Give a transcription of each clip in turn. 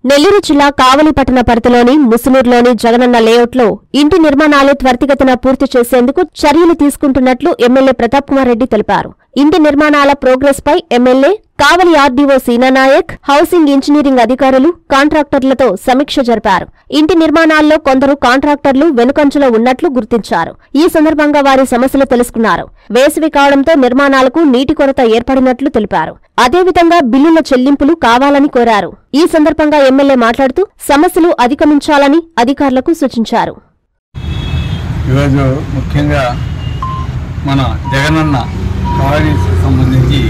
నెల్లూరు జిల్లా కావలి పట్టణ పరిధిలోని ముసునూరులోని జగనన్న లేఅవుట్లో ఇంటి నిర్మాణాలు త్వరితగతిన పూర్తి చేసేందుకు చర్యలు తీసుకుంటున్నట్లు ఎమ్మెల్యే ప్రతాప్ కుమార్ రెడ్డి తెలిపారు ఇంటి నిర్మాణాల ప్రోగ్రెస్ పై MLA Kavali RDO Seenanayak housing engineering అధికారులు కాంట్రాక్టర్లతో సమీక్ష జరిపారు ఇంటి నిర్మాణాల్లో కొందరు కాంట్రాక్టర్లు వెనుకంజలో ఉన్నట్లు గుర్తించారు ఈ సందర్భంగా వారి సమస్యలు తెలుసుకున్నారు వేసవి కావడంతో నిర్మాణాలకు నీటి కొరత ఏర్పడినట్లు తెలిపారు అదేవిధంగా బిల్లుల చెల్లింపులు కావాలని కోరారు ఈ సందర్భంగా ఎమ్మెల్యే మాట్లాడుతూ సమస్యలు అధిగమించాలని అధికారులకు సూచించారు ఈరోజు ముఖ్యంగా మన జగనన్న కాలనీస్కి సంబంధించి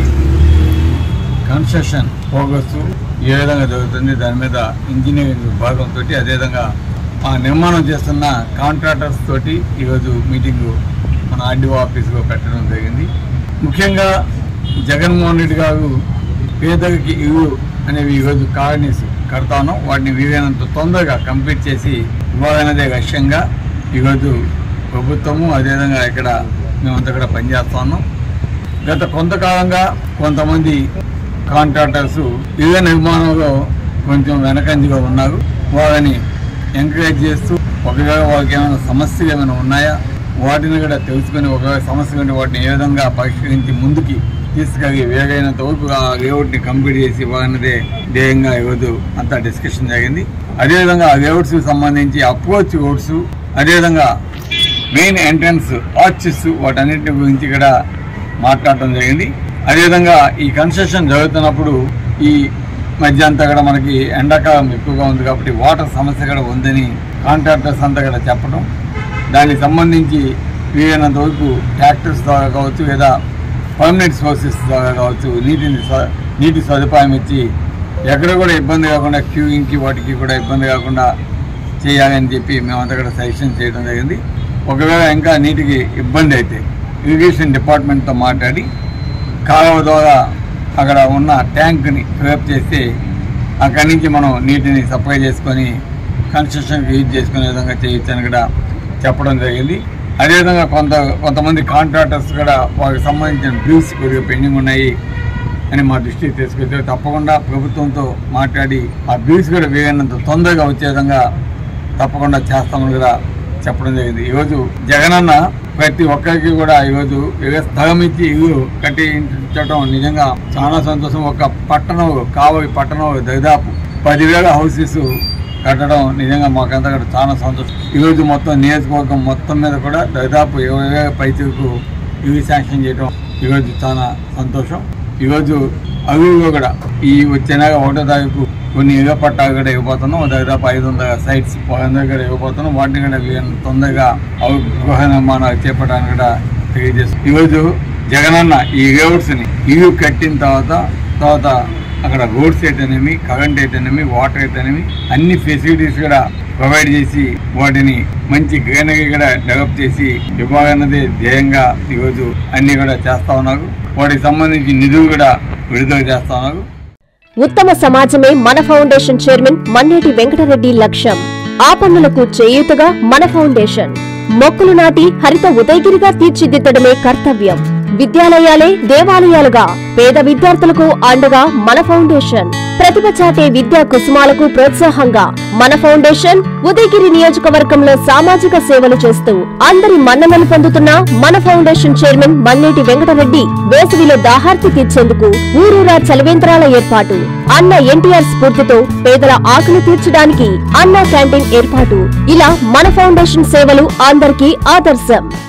కన్స్ట్రక్షన్ ప్రోగ్రెస్ ఏ విధంగా జరుగుతుంది దాని మీద ఇంజనీరింగ్ విభాగంతో అదేవిధంగా ఆ నిర్మాణం చేస్తున్న కాంట్రాక్టర్స్ తోటి ఈరోజు మీటింగు మన ఆర్డీఓ ఆఫీస్లో పెట్టడం జరిగింది ముఖ్యంగా జగన్మోహన్ రెడ్డి గారు పేదలకి ఇల్లు అనేవి ఈరోజు కాలనీస్ కడతాను వాటిని వీలైనంత తొందరగా కంప్లీట్ చేసి ఇవ్వాలనేదే లక్ష్యంగా ఈరోజు ప్రభుత్వము అదేవిధంగా ఇక్కడ మేమంతా కూడా పనిచేస్తున్నాం గత కొంతకాలంగా కొంతమంది కాంట్రాక్టర్స్ ఇళ్ల నిర్మాణంలో కొంచెం వెనకంజగా ఉన్నారు వాళ్ళని ఎంకరేజ్ చేస్తూ ఒకవేళ వాళ్ళకి ఏమైనా సమస్యలు ఏమైనా ఉన్నాయా వాటిని కూడా తెలుసుకొని ఒకవేళ సమస్యలు ఉంటే వాటిని ఏ విధంగా పరిష్కరించి ముందుకి తీసుకెళ్ళి వేగైనంత వరకు ఆ లేఅవుట్ని కంప్లీట్ చేసి ఇవ్వాలన్నదే ధ్యేయంగా ఈరోజు అంతా డిస్కషన్ జరిగింది అదేవిధంగా ఆ లేఅవుట్స్ సంబంధించి అప్రోచ్ రోడ్స్ అదేవిధంగా మెయిన్ ఎంట్రన్స్ ఆర్చెస్ వాటన్నిటి గురించి కూడా మాట్లాడటం జరిగింది అదేవిధంగా ఈ కన్స్ట్రక్షన్ జరుగుతున్నప్పుడు ఈ మధ్య అంతా కూడా మనకి ఎండాకాలం ఎక్కువగా ఉంది కాబట్టి వాటర్ సమస్య కూడా ఉందని కాంట్రాక్టర్స్ అంతా కూడా చెప్పడం దానికి సంబంధించి వీలైనంత వరకు ట్రాక్టర్స్ ద్వారా కావచ్చు లేదా పర్మనెంట్ సోర్సెస్ ద్వారా కావచ్చు నీటిని స- నీటి సదుపాయం ఇచ్చి ఎక్కడ కూడా ఇబ్బంది కాకుండా క్యూయింగ్కి వాటికి కూడా ఇబ్బంది కాకుండా చేయాలని చెప్పి మేమంతా కూడా సజెషన్ చేయడం జరిగింది ఒకవేళ ఇంకా నీటికి ఇబ్బంది అయితే ఇరిగేషన్ డిపార్ట్మెంట్తో మాట్లాడి కాలువ ద్వారా అక్కడ ఉన్న ట్యాంక్ని ఫిలప్ చేస్తే అక్కడి నుంచి మనం నీటిని సప్లై చేసుకొని కన్స్ట్రక్షన్కి యూజ్ చేసుకునే విధంగా చేయొచ్చు అని కూడా చెప్పడం జరిగింది అదేవిధంగా కొంత కొంతమంది కాంట్రాక్టర్స్ కూడా వారికి సంబంధించిన బిల్స్ కొద్దిగా పెండింగ్ ఉన్నాయి అని మా దృష్టికి తీసుకొస్తే తప్పకుండా ప్రభుత్వంతో మాట్లాడి ఆ బిల్స్ కూడా వేయనంత తొందరగా వచ్చే విధంగా తప్పకుండా చేస్తామని కూడా చెప్పడం జరిగింది ఈరోజు జగనన్న ప్రతి ఒక్కరికి కూడా ఈరోజు ఏదో స్థలం ఇచ్చి ఇల్లు కట్టించడం నిజంగా చాలా సంతోషం ఒక పట్టణం కావలి పట్టణం దాదాపు పదివేల హౌసెస్ కట్టడం నిజంగా మాకంతా కూడా చాలా సంతోషం ఈరోజు మొత్తం నియోజకవర్గం మొత్తం మీద కూడా దాదాపు ఇరవై వేల పైచలకు ఇవి శాంక్షన్ చేయడం ఈరోజు చాలా సంతోషం ఈరోజు అవిలో కూడా ఈ వచ్చే నెల ఒకటో తారీఖు కొన్ని ఇళ్ల పట్టాలు కూడా ఇవ్వబోతున్నాం దాదాపు ఐదు వందల సైట్స్ వాళ్ళందరూ కూడా ఇవ్వబోతున్నాం వాటిని కూడా వీలైనంత తొందరగా అవి గృహ నిర్మాణాలు చేపట్టడానికి కూడా తెలియజేస్తాం ఈరోజు జగనన్న ఈ లేఅవుట్స్ని ఇల్లు కట్టిన తర్వాత తర్వాత అక్కడ రోడ్స్ అయితేనేమి కరెంట్ అయితేనేమి వాటర్ అయితేనేమి అన్ని ఫెసిలిటీస్ కూడా ప్రొవైడ్ చేసి వాటిని మంచి గ్రీనరీ కూడా డెవలప్ చేసి ఇవ్వాలన్నదే ధ్యేయంగా ఈరోజు అన్ని కూడా చేస్తా ఉన్నారు వాటికి సంబంధించి నిధులు కూడా విడుదల చేస్తా ఉన్నారు ఉత్తమ సమాజమే మన ఫౌండేషన్ చైర్మన్ మన్నేటి వెంకటరెడ్డి లక్ష్యం ఆ పనులకు చేయూతగా మన ఫౌండేషన్ మొక్కలు నాటి హరిత ఉదయగిరిగా తీర్చిదిద్దడమే కర్తవ్యం విద్యాలయాలే దేవాలయాలుగా పేద విద్యార్థులకు అండగా మన ఫౌండేషన్ ప్రతిభ చాటే విద్యా కుసుమాలకు ప్రోత్సాహంగా మన ఫౌండేషన్ ఉదయగిరి నియోజకవర్గంలో సామాజిక సేవలు చేస్తూ అందరి మన్ననలు పొందుతున్న మన ఫౌండేషన్ చైర్మన్ మన్నేటి వెంకటరెడ్డి వేసవిలో దాహార్తి తీర్చేందుకు ఊరూరా చలవేంద్రాల ఏర్పాటు అన్న ఎన్టీఆర్ స్ఫూర్తితో పేదల ఆకలి తీర్చడానికి అన్న క్యాంటీన్ ఏర్పాటు ఇలా మన ఫౌండేషన్ సేవలు అందరికీ ఆదర్శం